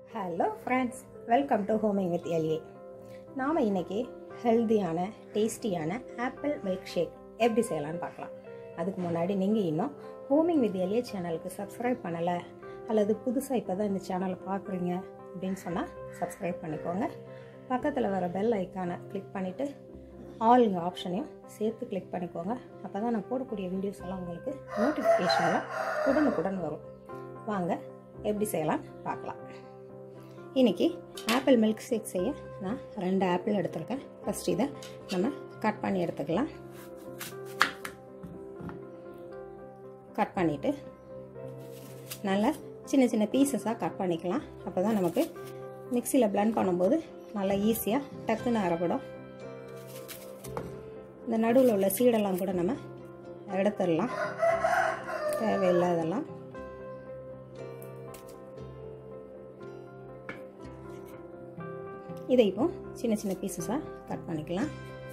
hello friends welcome to homing with LA நாம் இன்னைக்கு ஹெல்த்தியான டேஸ்டியான ஆப்பிள் மில்க் ஷேக் எப்படி செய்யலாம்னு பார்க்கலாம் அதுக்கு முன்னாடி நீங்கள் இன்னும் ஹோமிங் வித் எல்ஏ சேனலுக்கு சப்ஸ்கிரைப் பண்ணலை அல்லது புதுசாக இப்போ தான் இந்த சேனலை பார்க்குறீங்க அப்படின்னு சொன்னால் சப்ஸ்கிரைப் பண்ணிக்கோங்க பக்கத்தில் வர பெல் ஐக்கானை கிளிக் பண்ணிவிட்டு ஆல்ங்க ஆப்ஷனையும் சேர்த்து கிளிக் பண்ணிக்கோங்க அப்போ தான் நான் போடக்கூடிய வீடியோஸ் எல்லாம் உங்களுக்கு நோட்டிஃபிகேஷனில் உடனுக்குடன் வரும் வாங்க எப்படி செய்யலாம் பார்க்கலாம் இன்றைக்கி ஆப்பிள் மில்க் ஷேக் செய்ய நான் ரெண்டு ஆப்பிள் எடுத்திருக்கேன் ஃபஸ்ட் இதை நம்ம கட் பண்ணி எடுத்துக்கலாம் கட் பண்ணிவிட்டு நல்லா சின்ன சின்ன பீசஸாக கட் பண்ணிக்கலாம் அப்போ தான் நமக்கு மிக்சியில் பிளெண்ட் பண்ணும்போது நல்லா ஈஸியாக டக்குன்னு அரைப்படும் இந்த நடுவில் உள்ள சீடெல்லாம் கூட நம்ம எடுத்துடலாம் தேவையில்லாதெல்லாம் இதை இப்போ சின்ன சின்ன பீசஸாக கட் பண்ணிக்கலாம்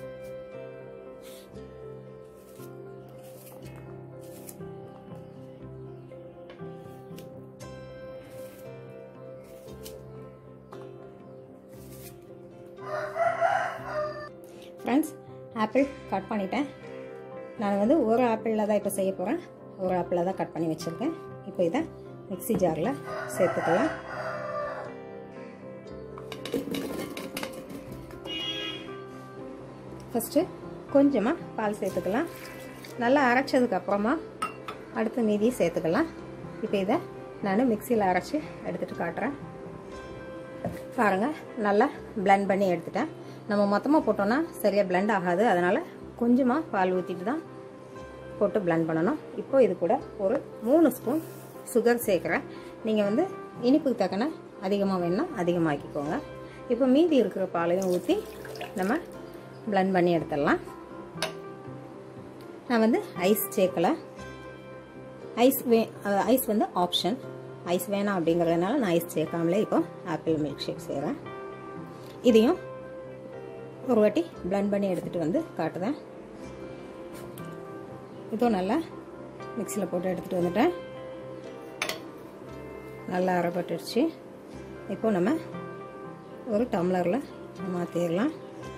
ஃப்ரெண்ட்ஸ் ஆப்பிள் கட் பண்ணிட்டேன் நான் வந்து ஒரு ஆப்பிளில் தான் இப்போ செய்ய போகிறேன் ஒரு ஆப்பிளில் தான் கட் பண்ணி வச்சுருக்கேன் இப்போ இதை மிக்சி ஜாரில் சேர்த்துக்கலாம் ஃபஸ்ட்டு கொஞ்சமாக பால் சேர்த்துக்கலாம் நல்லா அரைச்சதுக்கப்புறமா அடுத்து மீதி சேர்த்துக்கலாம் இப்போ இதை நான் மிக்சியில் அரைச்சி எடுத்துகிட்டு காட்டுறேன் பாருங்கள் நல்லா பிளெண்ட் பண்ணி எடுத்துட்டேன் நம்ம மொத்தமாக போட்டோன்னா சரியாக பிளெண்ட் ஆகாது அதனால் கொஞ்சமாக பால் ஊற்றிட்டு தான் போட்டு பிளெண்ட் பண்ணணும் இப்போ இது கூட ஒரு மூணு ஸ்பூன் சுகர் சேர்க்குறேன் நீங்கள் வந்து இனிப்புக்கு தக்கன அதிகமாக வேணுன்னா அதிகமாக்கிக்கோங்க இப்போ மீதி இருக்கிற பாலையும் ஊற்றி நம்ம பிளெண்ட் பண்ணி எடுத்துடலாம் நான் வந்து ஐஸ் சேர்க்கலை ஐஸ் வே ஐஸ் வந்து ஆப்ஷன் ஐஸ் வேணாம் அப்படிங்கிறதுனால நான் ஐஸ் சேர்க்காமலே இப்போ ஆப்பிள் மில்க் ஷேக் செய்கிறேன் இதையும் ஒரு வாட்டி பிளெண்ட் பண்ணி எடுத்துகிட்டு வந்து காட்டுதேன் இதுவும் நல்லா மிக்சியில் போட்டு எடுத்துகிட்டு வந்துட்டேன் நல்லா அரைப்பட்டுடுச்சு இப்போ நம்ம ஒரு டம்ளரில் மாற்றிடலாம்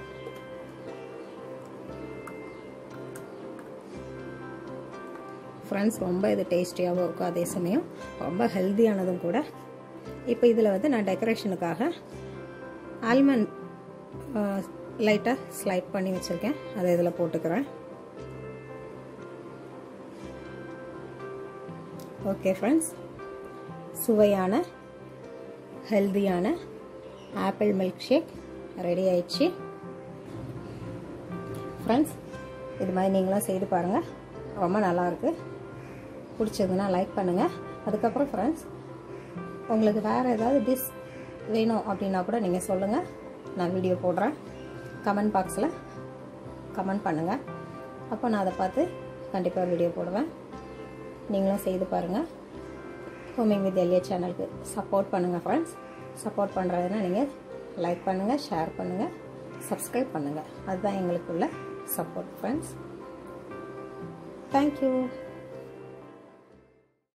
ஃப்ரெண்ட்ஸ் ரொம்ப இது டேஸ்டியாகவும் இருக்கும் அதே சமயம் ரொம்ப ஹெல்த்தியானதும் கூட இப்போ இதில் வந்து நான் டெக்கரேஷனுக்காக ஆல்மண்ட் லைட்டாக ஸ்லைட் பண்ணி வச்சுருக்கேன் அதை இதில் போட்டுக்கிறேன் ஓகே ஃப்ரெண்ட்ஸ் சுவையான ஹெல்த்தியான ஆப்பிள் மில்க் ஷேக் ரெடி ஆயிடுச்சு ஃப்ரெண்ட்ஸ் இது மாதிரி நீங்களும் செய்து பாருங்கள் ரொம்ப நல்லாயிருக்கு பிடிச்சதுன்னா லைக் பண்ணுங்கள் அதுக்கப்புறம் ஃப்ரெண்ட்ஸ் உங்களுக்கு வேறு ஏதாவது டிஷ் வேணும் அப்படின்னா கூட நீங்கள் சொல்லுங்கள் நான் வீடியோ போடுறேன் கமெண்ட் பாக்ஸில் கமெண்ட் பண்ணுங்கள் அப்போ நான் அதை பார்த்து கண்டிப்பாக வீடியோ போடுவேன் நீங்களும் செய்து பாருங்கள் ஹோமிங் வித் எல்ஏ சேனலுக்கு சப்போர்ட் பண்ணுங்கள் ஃப்ரெண்ட்ஸ் சப்போர்ட் பண்ணுறதுனா நீங்கள் லைக் பண்ணுங்கள் ஷேர் பண்ணுங்கள் சப்ஸ்கிரைப் பண்ணுங்கள் அதுதான் எங்களுக்குள்ள சப்போர்ட் ஃப்ரெண்ட்ஸ் தேங்க்யூ